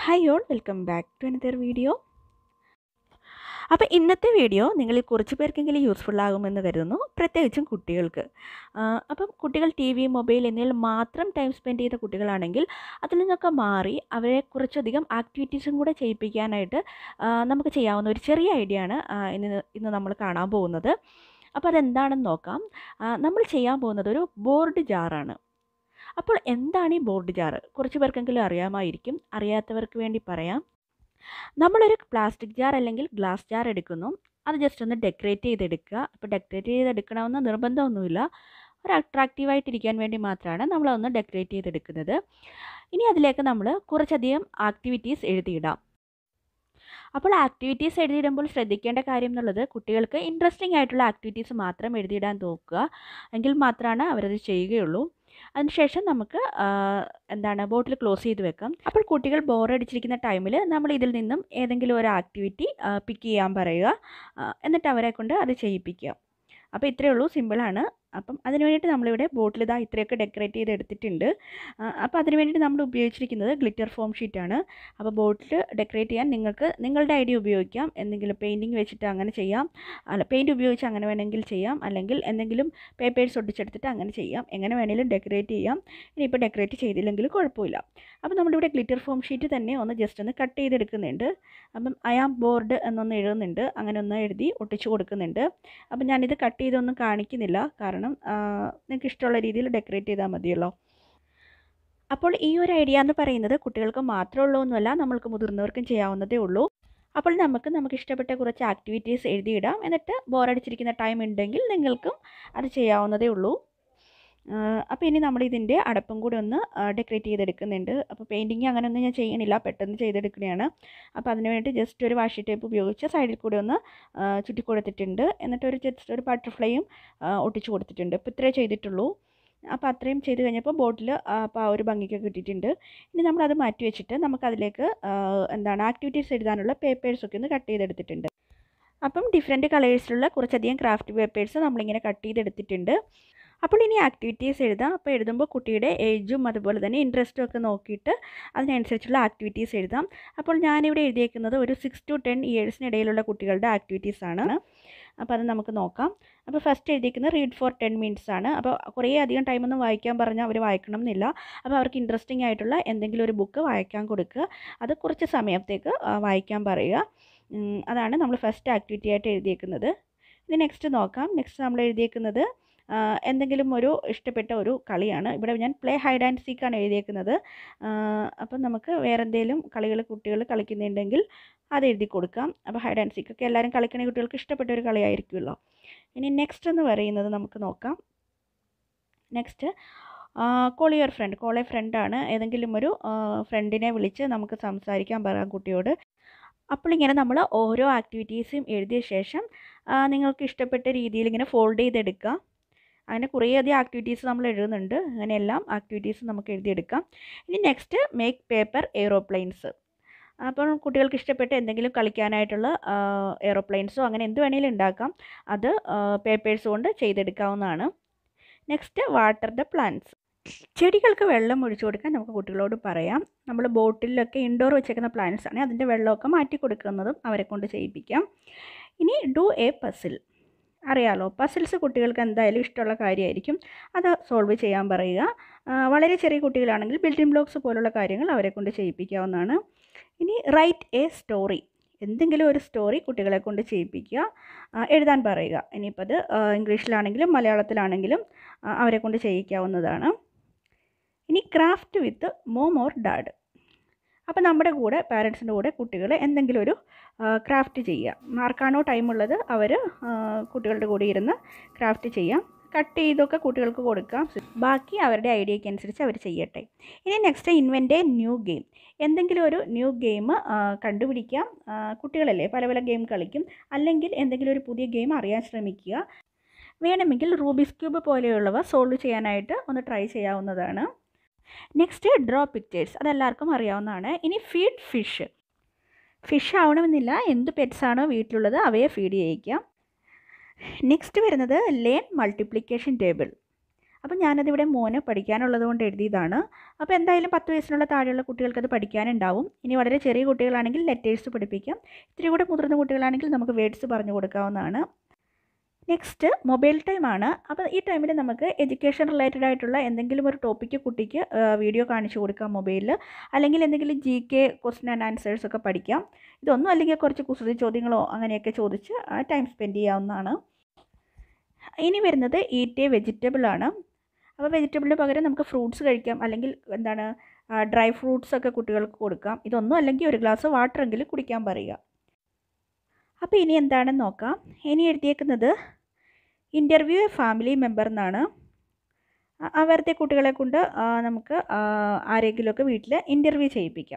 hi all welcome back to another video അപ്പോൾ ഇന്നത്തെ video നിങ്ങളിൽ കുറച്ച് പേർക്കെങ്കിലും യൂസ്ഫുൾ ആകുമെന്ന് കരുതുന്നു പ്രത്യേകിച്ചും കുട്ടികൾക്ക് ആ, അപ്പം കുട്ടികൾ ടി വി മൊബൈൽ എന്നിവയിൽ മാത്രം ടൈം സ്പെൻഡ് ചെയ്ത കുട്ടികളാണെങ്കിൽ അതിൽ നിന്നൊക്കെ മാറി അവരെ കുറച്ചധികം ആക്ടിവിറ്റീസും കൂടെ ചെയ്യിപ്പിക്കാനായിട്ട് ആ, നമുക്ക് ചെയ്യാവുന്ന ഒരു ചെറിയ ഐഡിയ ആണ് ആ, ഇന്ന് ഇന്ന് നമ്മൾ കാണാൻ പോകുന്നത് അപ്പോൾ അതെന്താണെന്ന് നോക്കാം ആ, നമ്മൾ ചെയ്യാൻ പോകുന്നത് ഒരു ബോർഡ് ജാറാണ് അപ്പോൾ എന്താണ് ഈ ബോർഡ് ജാറ് കുറച്ച് പേർക്കെങ്കിലും അറിയാമായിരിക്കും അറിയാത്തവർക്ക് വേണ്ടി പറയാം നമ്മളൊരു പ്ലാസ്റ്റിക് ജാർ അല്ലെങ്കിൽ ഗ്ലാസ് ജാർ എടുക്കുന്നു അത് ജസ്റ്റ് ഒന്ന് ഡെക്കറേറ്റ് ചെയ്തെടുക്കുക അപ്പോൾ ഡെക്കറേറ്റ് ചെയ്തെടുക്കണമെന്ന് നിർബന്ധമൊന്നുമില്ല ഒരു അട്രാക്റ്റീവായിട്ടിരിക്കാൻ വേണ്ടി മാത്രമാണ് നമ്മളതൊന്ന് ഡെക്കറേറ്റ് ചെയ്തെടുക്കുന്നത് ഇനി അതിലേക്ക് നമ്മൾ കുറച്ചധികം ആക്ടിവിറ്റീസ് എഴുതിയിടാം അപ്പോൾ ആക്ടിവിറ്റീസ് എഴുതിയിടുമ്പോൾ ശ്രദ്ധിക്കേണ്ട കാര്യം എന്നുള്ളത് കുട്ടികൾക്ക് ഇൻട്രസ്റ്റിംഗ് ആയിട്ടുള്ള ആക്ടിവിറ്റീസ് മാത്രം എഴുതിയിടാൻ നോക്കുക എങ്കിൽ മാത്രമാണ് അവരത് ചെയ്യുകയുള്ളൂ അതിനുശേഷം നമുക്ക് ആ, എന്താണ് ബോട്ടിൽ ക്ലോസ് ചെയ്ത് വെക്കാം അപ്പോൾ കുട്ടികൾ ബോറടിച്ചിരിക്കുന്ന ടൈമിൽ നമ്മൾ ഇതിൽ നിന്നും ഏതെങ്കിലും ഒരു ആക്ടിവിറ്റി പിക്ക് ചെയ്യാൻ പറയുക ആ, എന്നിട്ട് അവരെ കൊണ്ട് അത് ചെയ്യിപ്പിക്കുക അപ്പോൾ ഇത്രയേ ഉള്ളൂ സിമ്പിളാണ് അപ്പം അതിന് വേണ്ടിയിട്ട് നമ്മളിവിടെ ബോട്ടിൽ ഇതാ ഇത്രയൊക്കെ ഡെക്കറേറ്റ് ചെയ്ത് എടുത്തിട്ടുണ്ട് ആ, അപ്പോൾ അതിന് വേണ്ടിയിട്ട് നമ്മൾ ഉപയോഗിച്ചിരിക്കുന്നത് ഗ്ലിറ്റർ ഫോം ഷീറ്റാണ് അപ്പോൾ ബോട്ടിൽ ഡെക്കറേറ്റ് ചെയ്യാൻ നിങ്ങൾക്ക് നിങ്ങളുടെ ഐഡിയ ഉപയോഗിക്കാം എന്തെങ്കിലും പെയിൻറ്റിങ് വെച്ചിട്ട് അങ്ങനെ ചെയ്യാം അല്ല പെയിൻറ്റ് ഉപയോഗിച്ച് അങ്ങനെ വേണമെങ്കിൽ ചെയ്യാം അല്ലെങ്കിൽ എന്തെങ്കിലും പേപ്പേഴ്സ് ഒട്ടിച്ചെടുത്തിട്ട് അങ്ങനെ ചെയ്യാം എങ്ങനെ വേണമെങ്കിലും ഡെക്കറേറ്റ് ചെയ്യാം ഇനിയിപ്പോൾ ഡെക്കറേറ്റ് ചെയ്തില്ലെങ്കിൽ കുഴപ്പമില്ല അപ്പോൾ നമ്മളിവിടെ ഗ്ലിറ്റർ ഫോം ഷീറ്റ് തന്നെ ഒന്ന് ജസ്റ്റ് ഒന്ന് കട്ട് ചെയ്തെടുക്കുന്നുണ്ട് അപ്പം അയാം ബോർഡ് എന്നൊന്ന് എഴുതുന്നുണ്ട് അങ്ങനെ ഒന്ന് എഴുതി ഒട്ടിച്ചു കൊടുക്കുന്നുണ്ട് അപ്പം ഞാനിത് കട്ട് ചെയ്തൊന്നും കാണിക്കുന്നില്ല കാരണം നിങ്ങൾക്ക് ഇഷ്ടമുള്ള രീതിയിൽ ഡെക്കറേറ്റ് ചെയ്താൽ മതിയല്ലോ അപ്പോൾ ഈ ഒരു ഐഡിയ എന്ന് പറയുന്നത് കുട്ടികൾക്ക് മാത്രമുള്ള ഒന്നുമല്ല നമ്മൾക്ക് മുതിർന്നവർക്കും ചെയ്യാവുന്നതേ ഉള്ളൂ അപ്പോൾ നമുക്ക് നമുക്ക് ഇഷ്ടപ്പെട്ട കുറച്ച് ആക്ടിവിറ്റീസ് എഴുതിയിടാം എന്നിട്ട് ബോറടിച്ചിരിക്കുന്ന ടൈം ഉണ്ടെങ്കിൽ നിങ്ങൾക്കും അത് ചെയ്യാവുന്നതേ ഉള്ളൂ അപ്പോൾ ഇനി നമ്മൾ ഇതിൻ്റെ അടപ്പും കൂടി ഒന്ന് ഡെക്കറേറ്റ് ചെയ്തെടുക്കുന്നുണ്ട് അപ്പോൾ പെയിൻറ്റിങ് അങ്ങനെയൊന്നും ഞാൻ ചെയ്യണില്ല പെട്ടെന്ന് ചെയ്തെടുക്കുന്നതാണ് അപ്പോൾ അതിന് വേണ്ടി ജസ്റ്റ് ഒരു വാഷി ടേപ്പ് ഉപയോഗിച്ച് സൈഡിൽ കൂടി ഒന്ന് ആ, ചുറ്റി കൊടുത്തിട്ടുണ്ട് എന്നിട്ട് ഒരു ജസ്റ്റ് ഒരു ബട്ടർഫ്ലൈയും ഒട്ടിച്ചു കൊടുത്തിട്ടുണ്ട് ഇപ്പോൾ ഇത്രേ ചെയ്തിട്ടുള്ളൂ അപ്പോൾ അത്രയും ചെയ്ത് കഴിഞ്ഞപ്പോൾ ബോട്ടിൽ അപ്പോൾ ആ ഒരു ഭംഗിക്ക് കിട്ടിയിട്ടുണ്ട് ഇനി നമ്മളത് മാറ്റി വെച്ചിട്ട് നമുക്കതിലേക്ക് ആ, എന്താണ് ആക്ടിവിറ്റീസ് എഴുതാനുള്ള പേപ്പേഴ്സൊക്കെ ഒന്ന് കട്ട് ചെയ്തെടുത്തിട്ടുണ്ട് അപ്പം ഡിഫറെൻറ്റ് കളേഴ്സിലുള്ള കുറച്ചധികം ക്രാഫ്റ്റ് പേപ്പേഴ്സ് നമ്മളിങ്ങനെ കട്ട് ചെയ്തെടുത്തിട്ടുണ്ട് അപ്പോൾ ഇനി ആക്ടിവിറ്റീസ് എഴുതാം അപ്പോൾ എഴുതുമ്പോൾ കുട്ടിയുടെ ഏജും അതുപോലെ തന്നെ ഇൻട്രസ്റ്റും ഒക്കെ നോക്കിയിട്ട് അതിനനുസരിച്ചുള്ള ആക്ടിവിറ്റീസ് എഴുതാം അപ്പോൾ ഞാനിവിടെ എഴുതിയേക്കുന്നത് ഒരു സിക്സ് ടു ടെൻ ഇയേഴ്സിനിടയിലുള്ള കുട്ടികളുടെ ആക്ടിവിറ്റീസ് ആണ് അപ്പോൾ അത് നമുക്ക് നോക്കാം അപ്പോൾ ഫസ്റ്റ് എഴുതിയിരിക്കുന്നത് റീഡ് ഫോർ ടെൻ മിനിറ്റ്സ് ആണ് അപ്പോൾ കുറേ അധികം ടൈമൊന്നും വായിക്കാൻ പറഞ്ഞാൽ അവർ വായിക്കണം എന്നില്ല അപ്പോൾ അവർക്ക് ഇൻട്രസ്റ്റിംഗ് ആയിട്ടുള്ള എന്തെങ്കിലും ഒരു ബുക്ക് വായിക്കാൻ കൊടുക്കുക അത് കുറച്ച് സമയത്തേക്ക് ആ, വായിക്കാൻ പറയുക ഉം, അതാണ് നമ്മൾ ഫസ്റ്റ് ആക്ടിവിറ്റി ആയിട്ട് എഴുതിയേക്കുന്നത് ഇനി നെക്സ്റ്റ് നോക്കാം നെക്സ്റ്റ് നമ്മൾ എഴുതിയേക്കുന്നത് ആ, എന്തെങ്കിലും ഒരു ഇഷ്ടപ്പെട്ട ഒരു കളിയാണ് ഇവിടെ ഞാൻ പ്ലേ ഹൈഡ് ആൻഡ് സീക്കാണ് എഴുതിയേക്കുന്നത് ആ, അപ്പം നമുക്ക് വേറെ എന്തെങ്കിലും കളികൾ കുട്ടികൾ കളിക്കുന്നുണ്ടെങ്കിൽ അത് എഴുതി കൊടുക്കാം അപ്പോൾ ഹൈഡ് ആൻഡ് സീക്കൊക്കെ എല്ലാവരും കളിക്കണ കുട്ടികൾക്ക് ഇഷ്ടപ്പെട്ട ഒരു കളിയായിരിക്കുമല്ലോ ഇനി നെക്സ്റ്റ് എന്ന് പറയുന്നത് നമുക്ക് നോക്കാം next call your friend call a ഫ്രണ്ടാണ് ഏതെങ്കിലും ഒരു ഫ്രണ്ടിനെ വിളിച്ച് നമുക്ക് സംസാരിക്കാൻ പറയാം കുട്ടിയോട് അപ്പോൾ ഇങ്ങനെ നമ്മൾ ഓരോ ആക്ടിവിറ്റീസും എഴുതിയ ശേഷം ആ, നിങ്ങൾക്ക് ഇഷ്ടപ്പെട്ട രീതിയിൽ ഇങ്ങനെ ഫോൾഡ് ചെയ്തെടുക്കുക അങ്ങനെ കുറേയധികം ആക്ടിവിറ്റീസ് നമ്മൾ എഴുതുന്നുണ്ട് അങ്ങനെ എല്ലാം ആക്ടിവിറ്റീസ് നമുക്ക് എഴുതിയെടുക്കാം ഇനി നെക്സ്റ്റ് മേക്ക് പേപ്പർ എയ്റോപ്ലെയിൻസ് അപ്പോൾ കുട്ടികൾക്ക് ഇഷ്ടപ്പെട്ട എന്തെങ്കിലും കളിക്കാനായിട്ടുള്ള എയ്റോപ്ലെയിൻസോ അങ്ങനെ എന്ത് വേണമെങ്കിലും ഉണ്ടാക്കാം അത് പേപ്പേഴ്സ് കൊണ്ട് ചെയ്തെടുക്കാവുന്നതാണ് നെക്സ്റ്റ് വാട്ടർ ദ പ്ലാന്റ്സ് ചെടികൾക്ക് വെള്ളം ഒഴിച്ചു കൊടുക്കാൻ നമുക്ക് കുട്ടികളോട് പറയാം നമ്മൾ ബോട്ടിലൊക്കെ ഇൻഡോർ വെച്ചേക്കുന്ന പ്ലാന്റ്സ് ആണ് അതിൻ്റെ വെള്ളമൊക്കെ മാറ്റി കൊടുക്കുന്നതും അവരെ കൊണ്ട് ചെയ്യിപ്പിക്കാം ഇനി ഡു എ പസിൽ അറിയാലോ പസിൽസ് കുട്ടികൾക്ക് എന്തായാലും ഇഷ്ടമുള്ള കാര്യമായിരിക്കും അത് സോൾവ് ചെയ്യാൻ പറയുക ആ, വളരെ ചെറിയ കുട്ടികളാണെങ്കിൽ ബിൽഡിംഗ് ബ്ലോക്സ് പോലുള്ള കാര്യങ്ങൾ അവരെ കൊണ്ട് ചെയ്യിപ്പിക്കാവുന്നതാണ് ഇനി റൈറ്റ് എ സ്റ്റോറി എന്തെങ്കിലും ഒരു സ്റ്റോറി കുട്ടികളെ കൊണ്ട് ചെയ്യിപ്പിക്കുക ആ, എഴുതാൻ പറയുക ഇനിയിപ്പോൾ അത് ആ, ഇംഗ്ലീഷിലാണെങ്കിലും മലയാളത്തിലാണെങ്കിലും ആ, അവരെ കൊണ്ട് ചെയ്യിക്കാവുന്നതാണ് ഇനി craft with mom or dad അപ്പോൾ നമ്മുടെ കൂടെ പാരൻസിൻ്റെ കൂടെ കുട്ടികൾ എന്തെങ്കിലും ഒരു ക്രാഫ്റ്റ് ചെയ്യുക ആർക്കാണോ ടൈമുള്ളത് അവർ കുട്ടികളുടെ കൂടെ ഇരുന്ന് ക്രാഫ്റ്റ് ചെയ്യാം കട്ട് ചെയ്തൊക്കെ കുട്ടികൾക്ക് കൊടുക്കാം ബാക്കി അവരുടെ ഐഡിയയ്ക്ക് അനുസരിച്ച് അവർ ചെയ്യട്ടെ ഇനി next invent a new game എന്തെങ്കിലും ഒരു ന്യൂ ഗെയിം കണ്ടുപിടിക്കാം ആ, കുട്ടികളല്ലേ പല പല ഗെയിം കളിക്കും അല്ലെങ്കിൽ എന്തെങ്കിലും ഒരു പുതിയ ഗെയിം അറിയാൻ ശ്രമിക്കുക വേണമെങ്കിൽ റൂബിസ് ക്യൂബ് പോലെയുള്ളവ സോൾവ് ചെയ്യാനായിട്ട് ഒന്ന് ട്രൈ ചെയ്യാവുന്നതാണ് നെക്സ്റ്റ് ഡ്രോ പിക്ചേഴ്സ് അതെല്ലാവർക്കും അറിയാവുന്നതാണ് ഇനി ഫീഡ് ഫിഷ് ഫിഷ് ആവണമെന്നില്ല എന്ത് പെറ്റ്സ് ആണോ വീട്ടിലുള്ളത് അവയെ ഫീഡ് ചെയ്യിക്കാം നെക്സ്റ്റ് വരുന്നത് ലേൺ മൾട്ടിപ്ലിക്കേഷൻ ടേബിൾ അപ്പോൾ ഞാനതിവിടെ മോന് പഠിക്കാനുള്ളത് കൊണ്ട് എഴുതിയതാണ് അപ്പോൾ എന്തായാലും പത്ത് വയസ്സിനുള്ള താഴെയുള്ള കുട്ടികൾക്ക് അത് പഠിക്കാനുണ്ടാവും ഇനി വളരെ ചെറിയ കുട്ടികളാണെങ്കിൽ ലെറ്റേഴ്സ് പഠിപ്പിക്കാം ഇത്തിരി കൂടെ മുതിർന്ന കുട്ടികളാണെങ്കിൽ നമുക്ക് വേർഡ്സ് പറഞ്ഞു കൊടുക്കാവുന്നതാണ് നെക്സ്റ്റ് മൊബൈൽ ടൈമാണ് അപ്പോൾ ഈ ടൈമിൽ നമുക്ക് എഡ്യൂക്കേഷൻ റിലേറ്റഡ് ആയിട്ടുള്ള എന്തെങ്കിലും ഒരു ടോപ്പിക്ക് കുട്ടിക്ക് വീഡിയോ കാണിച്ചു കൊടുക്കാം മൊബൈലിൽ അല്ലെങ്കിൽ എന്തെങ്കിലും G K question and answers ഒക്കെ പഠിക്കാം ഇതൊന്നും അല്ലെങ്കിൽ കുറച്ച് കുസൃതി ചോദ്യങ്ങളോ അങ്ങനെയൊക്കെ ചോദിച്ച് ടൈം സ്പെൻഡ് ചെയ്യാവുന്നതാണ് ഇനി വരുന്നത് ഈറ്റ് എ വെജിറ്റബിൾ ആണ് അപ്പോൾ വെജിറ്റബിളിന് പകരം നമുക്ക് ഫ്രൂട്ട്സ് കഴിക്കാം അല്ലെങ്കിൽ എന്താണ് ഡ്രൈ ഫ്രൂട്ട്സ് ഒക്കെ കുട്ടികൾക്ക് കൊടുക്കാം ഇതൊന്നും അല്ലെങ്കിൽ ഒരു ഗ്ലാസ് വാട്ടറെങ്കിലും കുടിക്കാൻ പറയുക അപ്പോൾ ഇനി എന്താണെന്ന് നോക്കാം ഇനി എഴുതിയേക്കുന്നത് ഇൻ്റർവ്യൂ എ ഫാമിലി മെമ്പർ എന്നാണ് അവരുടെ കുട്ടികളെ കൊണ്ട് നമുക്ക് ആരെങ്കിലുമൊക്കെ വീട്ടിൽ ഇൻ്റർവ്യൂ ചെയ്യിപ്പിക്കാം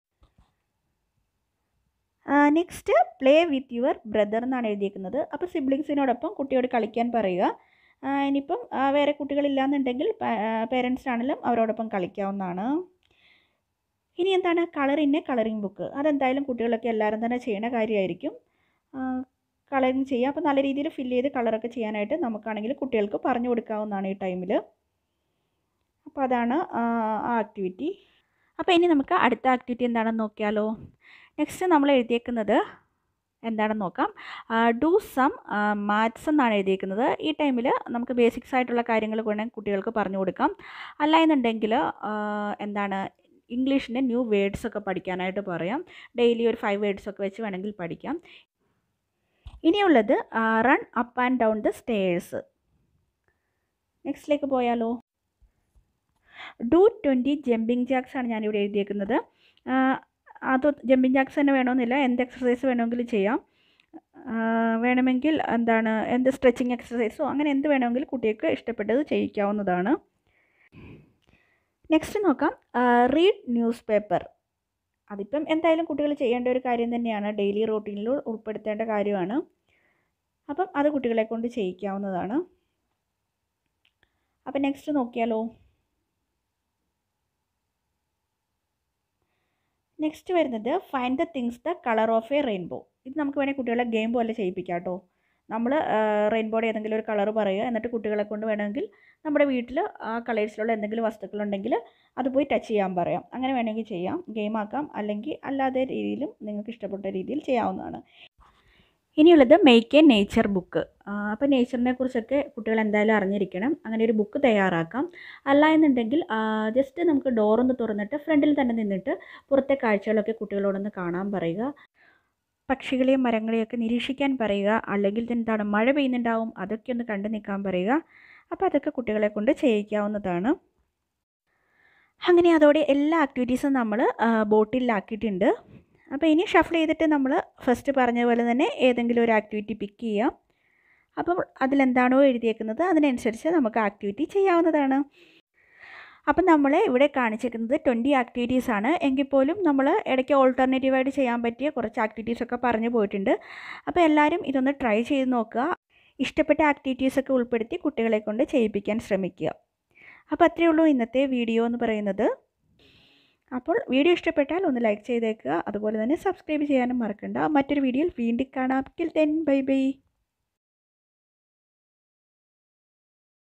next play with your brother എന്നാണ് എഴുതിയിരിക്കുന്നത് അപ്പോൾ സിബ്ലിങ്സിനോടൊപ്പം കുട്ടിയോട് കളിക്കാൻ പറയുക ഇനിയിപ്പം വേറെ കുട്ടികളില്ലാന്നുണ്ടെങ്കിൽ പേരൻസിനാണെങ്കിലും അവരോടൊപ്പം കളിക്കാവുന്നതാണ് ഇനി എന്താണ് colour in a colouring book അതെന്തായാലും കുട്ടികളൊക്കെ എല്ലാവരും തന്നെ ചെയ്യണ കാര്യമായിരിക്കും കളറിങ് ചെയ്യുക അപ്പോൾ നല്ല രീതിയിൽ ഫില്ല് ചെയ്ത് കളറൊക്കെ ചെയ്യാനായിട്ട് നമുക്കാണെങ്കിൽ കുട്ടികൾക്ക് പറഞ്ഞു കൊടുക്കാവുന്നതാണ് ഈ ടൈമിൽ അപ്പോൾ അതാണ് ആ ആക്ടിവിറ്റി അപ്പോൾ ഇനി നമുക്ക് അടുത്ത ആക്ടിവിറ്റി എന്താണെന്ന് നോക്കിയാലോ നെക്സ്റ്റ് നമ്മൾ എഴുതിയേക്കുന്നത് എന്താണെന്ന് നോക്കാം ഡു സം മാത്സ് എന്നാണ് എഴുതിയിരിക്കുന്നത് ഈ ടൈമിൽ നമുക്ക് ബേസിക്സ് ആയിട്ടുള്ള കാര്യങ്ങൾ വേണമെങ്കിൽ കുട്ടികൾക്ക് പറഞ്ഞു കൊടുക്കാം അല്ല എന്നുണ്ടെങ്കിൽ എന്താണ് ഇംഗ്ലീഷിൻ്റെ ന്യൂ വേർഡ്സ് ഒക്കെ പഠിക്കാനായിട്ട് പറയാം ഡെയിലി ഒരു ഫൈവ് വേർഡ്സ് ഒക്കെ വെച്ച് വേണമെങ്കിൽ പഠിക്കാം ഇനിയുള്ളത് run up and down the stairs നെക്സ്റ്റിലേക്ക് പോയാലോ ഡു ട്വൻറ്റി ജമ്പിങ് ജാക്സ് ആണ് ഞാനിവിടെ എഴുതിയേക്കുന്നത് അത് ജമ്പിങ് ജാക്സ് തന്നെ വേണമെന്നില്ല എന്ത് എക്സസൈസ് വേണമെങ്കിലും ചെയ്യാം വേണമെങ്കിൽ എന്താണ് എന്ത് സ്ട്രെച്ചിങ് എക്സസൈസോ അങ്ങനെ എന്ത് വേണമെങ്കിലും കുട്ടികൾക്ക് ഇഷ്ടപ്പെട്ടത് ചെയ്യിക്കാവുന്നതാണ് നെക്സ്റ്റ് നോക്കാം റീഡ് ന്യൂസ് പേപ്പർ അതിപ്പം എന്തായാലും കുട്ടികൾ ചെയ്യേണ്ട ഒരു കാര്യം തന്നെയാണ് ഡെയിലി റൂട്ടീനിൽ ഉൾപ്പെടുത്തേണ്ട കാര്യമാണ് അപ്പം അത് കുട്ടികളെ കൊണ്ട് ചെയ്യിക്കാവുന്നതാണ് അപ്പം നെക്സ്റ്റ് നോക്കിയാലോ നെക്സ്റ്റ് വരുന്നത് find the things the colour of a rainbow ഇത് നമുക്ക് വേണമെങ്കിൽ കുട്ടികളെ ഗെയിം പോലെ ചെയ്യിപ്പിക്കാം കേട്ടോ നമ്മൾ റെയിൻബോയുടെ ഏതെങ്കിലും ഒരു കളർ പറയുക എന്നിട്ട് കുട്ടികളെ കൊണ്ട് വേണമെങ്കിൽ നമ്മുടെ വീട്ടിൽ ആ കളേഴ്സിലുള്ള എന്തെങ്കിലും വസ്തുക്കളുണ്ടെങ്കിൽ അത് പോയി ടച്ച് ചെയ്യാൻ പറയാം അങ്ങനെ വേണമെങ്കിൽ ചെയ്യാം ഗെയിം ആക്കാം അല്ലെങ്കിൽ അല്ലാതെ രീതിയിലും നിങ്ങൾക്ക് ഇഷ്ടപ്പെട്ട രീതിയിൽ ചെയ്യാവുന്നതാണ് ഇനിയുള്ളത് മേക്ക് എ നേച്ചർ ബുക്ക് അപ്പോൾ നേച്ചറിനെ കുറിച്ചൊക്കെ കുട്ടികൾ എന്തായാലും അറിഞ്ഞിരിക്കണം അങ്ങനെ ഒരു ബുക്ക് തയ്യാറാക്കാം അല്ല എന്നുണ്ടെങ്കിൽ ജസ്റ്റ് നമുക്ക് ഡോറൊന്ന് തുറന്നിട്ട് ഫ്രണ്ടിൽ തന്നെ നിന്നിട്ട് പുറത്തെ കാഴ്ചകളൊക്കെ കുട്ടികളോടൊന്ന് കാണാൻ പറയുക പക്ഷികളെയും മരങ്ങളെയൊക്കെ നിരീക്ഷിക്കാൻ പറയുക അല്ലെങ്കിൽ എന്താണ് മഴ പെയ്യുന്നുണ്ടാവും അതൊക്കെ ഒന്ന് കണ്ടു നിൽക്കാൻ പറയുക അപ്പോൾ അതൊക്കെ കുട്ടികളെ കൊണ്ട് ചെയ്യിക്കാവുന്നതാണ് അങ്ങനെ അതോടെ എല്ലാ ആക്ടിവിറ്റീസും നമ്മൾ ബോട്ടിലാക്കിയിട്ടുണ്ട് അപ്പോൾ ഇനി ഷഫിൾ ചെയ്തിട്ട് നമ്മൾ ഫസ്റ്റ് പറഞ്ഞ പോലെ തന്നെ ഏതെങ്കിലും ഒരു ആക്ടിവിറ്റി പിക്ക് ചെയ്യാം അപ്പം അതിലെന്താണോ എഴുതിയേക്കുന്നത് അതിനനുസരിച്ച് നമുക്ക് ആക്ടിവിറ്റി ചെയ്യാവുന്നതാണ് അപ്പം നമ്മൾ ഇവിടെ കാണിച്ചിരിക്കുന്നത് ട്വൻറ്റി ആക്ടിവിറ്റീസ് ആണ് എങ്കിൽ പോലും നമ്മൾ ഇടയ്ക്ക് ഓൾട്ടർനേറ്റീവായിട്ട് ചെയ്യാൻ പറ്റിയ കുറച്ച് ആക്ടിവിറ്റീസ് ഒക്കെ പറഞ്ഞു പോയിട്ടുണ്ട് അപ്പോൾ എല്ലാവരും ഇതൊന്ന് ട്രൈ ചെയ്ത് നോക്കുക ഇഷ്ടപ്പെട്ട ആക്ടിവിറ്റീസ് ഒക്കെ ഉൾപ്പെടുത്തി കുട്ടികളെ കൊണ്ട് ചെയ്യിപ്പിക്കാൻ ശ്രമിക്കുക അപ്പോൾ അത്രയേ ഉള്ളൂ ഇന്നത്തെ വീഡിയോ എന്ന് പറയുന്നത് അപ്പോൾ വീഡിയോ ഇഷ്ടപ്പെട്ടാൽ ഒന്ന് ലൈക്ക് ചെയ്തേക്കുക അതുപോലെ തന്നെ സബ്സ്ക്രൈബ് ചെയ്യാനും മറക്കണ്ട മറ്റൊരു വീഡിയോയിൽ വീണ്ടും കാണാം ടിൽ ടെൻ ബൈ ബൈ